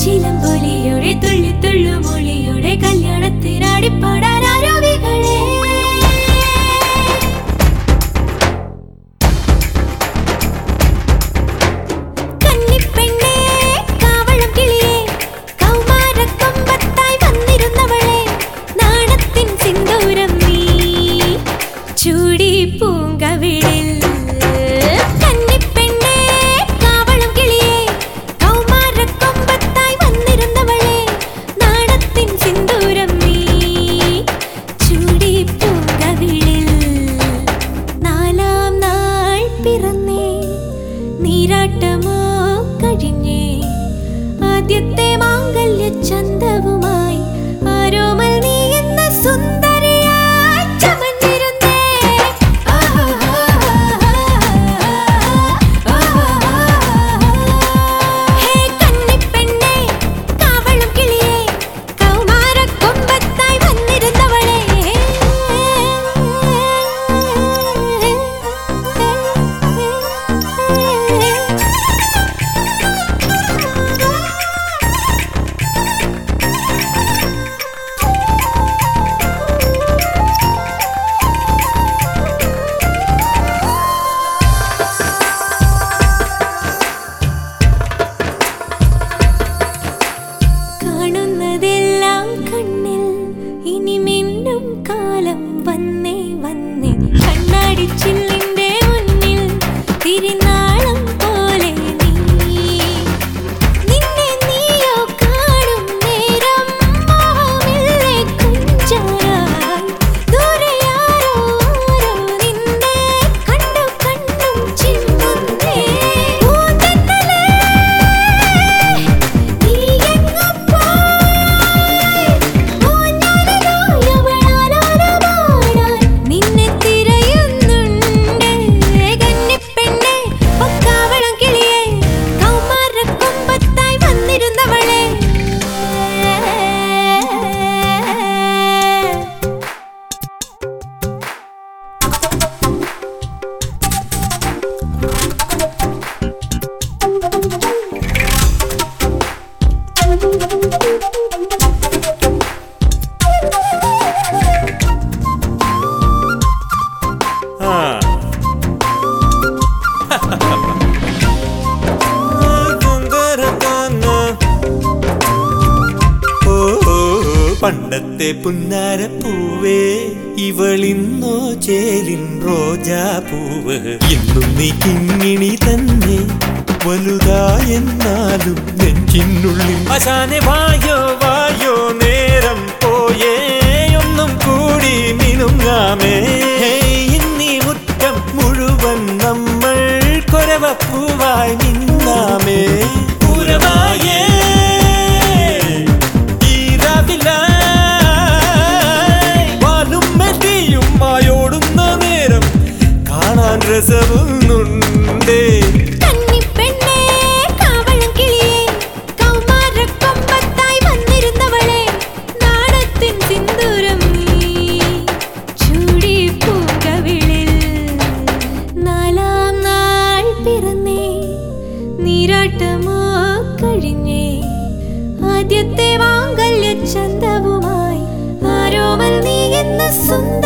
ചിലമ്പൊലിയുടെ തുള്ളി തുള്ളു മൊഴിയുടെ കല്യാണത്തിനാടിപ്പാടാൻ ആരോപികളെ കന്നിപ്പെണ്ണേ കാവളം കിളിയേ കൗമാരക്കൊമ്പത്തായി വന്നിരുന്നവളെ നാണത്തിൻ സിന്ദൂരം നീ ചൂടി പൂങ്കവിളിൽ കന്നിപ്പെണ്ണേ കാവളം കിളിയേ കൗമാരക്കൊമ്പത്തായി വന്നിരുന്നവളെ നാണത്തിൻ സിന്ദൂരം നീ ചൂടി പൂങ്കവിളിൽ നാലാം നാൾ പിറന്നേ നീരാട്ടമോ കഴിഞ്ഞേ ആദ്യത്തെ മാംഗല്യ ചന്തവുമായി ആരോമൽ നീ എന്ന സുന്ദരിയായി ചമഞ്ഞിരുന്നേ ഹേ കന്നിപ്പെണ്ണേ കാവളം കിളിയേ കൗമാരക്കൊമ്പത്തായി വന്നിരുന്നവളെ കാണുന്നതെല്ലാം കണ്ണിൽ ഇനി മിന്നും കാലം വന്നേ വന്നേ കണ്ണാടി ചില്ലിന്റെ മുന്നിൽ തിരുനാളം പോലെ നീ നിന്നെ നീയോ കാണും നേരം മോഹമില്ലേ കുഞ്ചായി ദൂരെയാരോ ആരോ നിന്നെ കണ്ടു കണ്ടും ചിമ്മുന്നേ പൂന്തന്നലേ നീ എങ്ങോ നിന്നെ തിരയുന്നുണ്ട് കന്നിപ്പെണ്ണേ പൊക്കാവളം കിളിയേ കൗമാരക്കൊമ്പത്തായി വന്നിരുന്നവളെ ആ. ഓ, ഓ, പണ്ടത്തെ പുന്നാരപ്പൂവേ ഇവളിന്നോ ചേലിൻ റോജാ പൂവ് എന്നും നീ കിങ്ങിണി തന്നെ വലുതായെന്നാലും നെഞ്ചിനുള്ളിൽ അശാനെ വായോ വായോ നേരം പോയേ ഒന്നും കൂടി മിനുങ്ങാമേ ഹേയ്, ഇന്നീ മുറ്റം മുഴുവൻ നമ്മൾ കൊരവപ്പൂവായി നിന്നാമേ പൂരമായേ ഈരാവിലായി വാലും മെതിയും മായോടുന്ന നേരം കാണാൻ രസവുന്നുണ്ടേ കന്നിപ്പെണ്ണേ കാവളം കിളിയേ കൗമാരക്കൊമ്പത്തായി വന്നിരുന്നവളെ നാണത്തിൻ സിന്ദൂരം നീ ചൂടി പൂങ്കവിളിൽ നാലാം നാൾ പിറന്നേ നീരാട്ടമോ കഴിഞ്ഞേ ആദ്യത്തെ മാംഗല്യ ചന്തവുമായി ആരോമൽ നീ എന്ന സുന്ദര